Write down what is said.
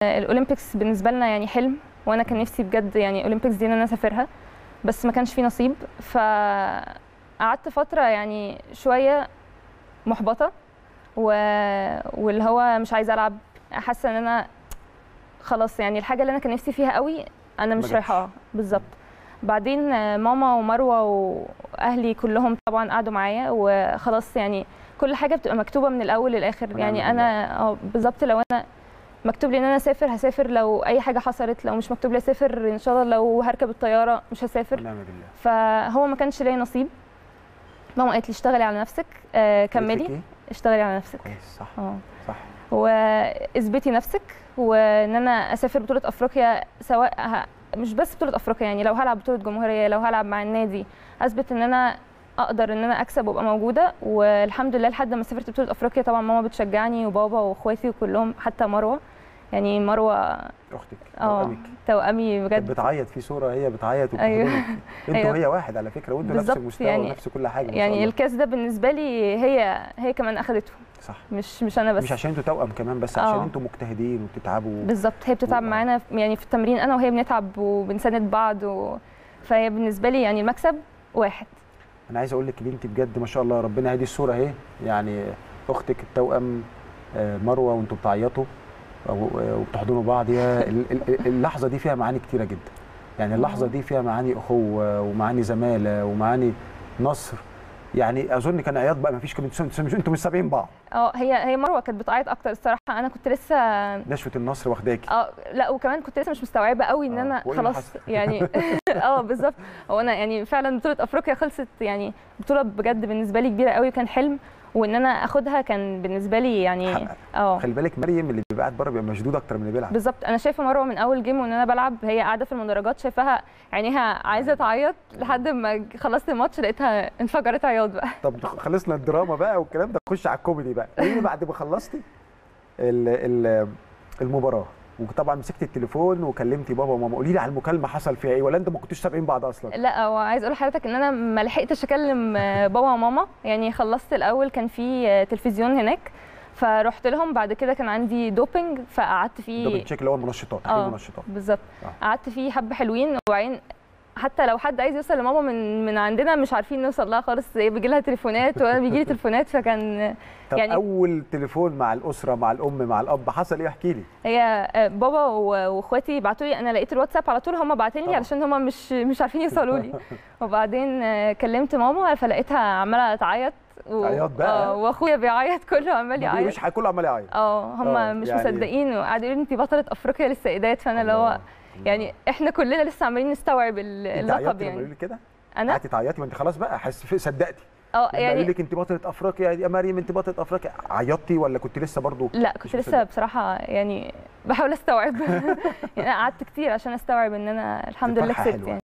الاولمبيكس بالنسبه لنا يعني حلم وانا كان نفسي بجد يعني الاولمبيكس دي ان انا اسافرها بس ما كانش في نصيب فقعدت فتره يعني شويه محبطه و... واللي هو مش عايزه العب حاسه ان انا خلاص يعني الحاجه اللي انا كان نفسي فيها قوي انا مش جاتش. رايحاها بالظبط بعدين آه، ماما ومروه واهلي كلهم طبعا قعدوا معايا وخلاص يعني كل حاجه بتبقى مكتوبه من الاول للاخر ونعم يعني بالله. انا اه بالظبط لو انا مكتوب لي ان انا اسافر هسافر لو اي حاجه حصلت لو مش مكتوب لي اسافر ان شاء الله لو هركب الطياره مش هسافر ونعم بالله فهو ما كانش ليا نصيب ماما قالت لي اشتغلي على نفسك آه قالت لك كملي إيه؟ اشتغلي على نفسك كويس صح اه صح واثبتي نفسك وان انا اسافر بطوله افريقيا سواء ه... مش بس بطوله افريقيا يعني لو هلعب بطوله جمهوريه لو هلعب مع النادي اثبت ان انا اقدر ان انا اكسب وابقى موجوده والحمد لله لحد ما سافرت بطوله افريقيا طبعا ماما بتشجعني وبابا واخواتي وكلهم حتى مروه يعني مروه اختك اه توأمك. توامي كانت بجد بتعيط في صوره هي بتعيط أيوة. وبتحضنك انتوا أيوة. هي واحد على فكره وانتوا نفس بالظبط، المستوى يعني- ونفس كل حاجه ما شاء يعني الله. الكاس ده بالنسبه لي هي هي كمان اخدته صح مش مش انا بس مش عشان انتوا توأم كمان بس عشان آه. انتوا مجتهدين وبتتعبوا بالظبط هي بتتعب و- معانا في- يعني في التمرين انا وهي بنتعب وبنساند بعض و... فهي بالنسبه لي يعني المكسب واحد انا عايز اقول لك ان انت بجد ما شاء الله ربنا هدي الصوره اهي يعني اختك التوأم آه، مروه وانتوا بتعيطوا و- وبتحضنوا بعض يا ال- ال- اللحظه دي فيها معاني كتيره جدا يعني اللحظه آه. دي فيها معاني اخوه ومعاني زماله ومعاني نصر يعني اظن كان عياط بقى ما فيش كنتوا مش انتوا مش سابقين بعض اه هي هي مروه كانت بتعيط اكتر الصراحه انا كنت لسه نشوه النصر واخداكي اه لا وكمان كنت لسه مش مستوعبه قوي ان آه، انا وإيه اللي خلاص حصل؟ يعني اه بالظبط هو انا يعني فعلا بطوله افريقيا خلصت يعني بطوله بجد بالنسبه لي كبيره قوي وكان حلم وان انا اخدها كان بالنسبه لي يعني حقق. اه خلي بالك مريم اللي بيبقى قاعد بره بيبقى مشدود اكتر من اللي بيلعب بالظبط انا شايفه مروه من اول جيم وان انا بلعب هي قاعده في المدرجات شايفاها عينيها عايزه تعيط لحد ما خلصت الماتش لقيتها انفجرت عياط بقى طب خلصنا الدراما بقى والكلام ده خش على الكوميدي بقى قولي لي بعد ما خلصتي ال ال المباراه وطبعا مسكت التليفون وكلمتي بابا وماما قولي لي على المكالمه حصل فيها ايه ولا انتوا ما كنتوش سابقين بعض اصلا لا وعايز اقول لحضرتك ان انا ما لحقتش اكلم آه، بابا وماما يعني خلصت الاول كان في آه، تلفزيون هناك فرحت لهم بعد كده كان عندي دوبنج فقعدت ده فيه بنتشيك اللي هو المنشطات تحليل اه المنشطات بالظبط آه. قعدت فيه حبه حلوين وبعدين حتى لو حد عايز يوصل لماما من من عندنا مش عارفين نوصل لها خالص هي بيجي لها تليفونات وانا بيجي لي تليفونات فكان طب يعني- اول تليفون مع الاسره مع الام مع الاب حصل ايه احكي لي هي آه، بابا و- واخواتي بعتوا لي انا لقيت الواتساب على طول هم باعتين لي طبعا. علشان هم مش مش عارفين يوصلوا لي وبعدين آه، كلمت ماما فلقيتها عماله تعيط و... عياط بقى. آه، واخويا بيعيط كله عمال ما يعيط بيقولوش حاجة، كله عمال يعيط اه هم آه، مش يعني- مصدقين وقعدوا يقولوا انت بطله افريقيا للسيدات فانا اللي الله، هو يعني احنا كلنا لسه عمالين نستوعب ال- انت اللقب عيطتي لما يعني قالوا لي كده انا قعدتي تعيطي ما انت خلاص بقى حس صدقتي اه لما قالوا يعني لك انت بطله افريقيا يا مريم انت بطله افريقيا عيطتي ولا كنت لسه برضو لا مش كنت لسه مصدقة؟ بصراحه يعني بحاول استوعب يعني انا قعدت كتير عشان استوعب ان انا الحمد لله فرحة كسبت حلوة. يعني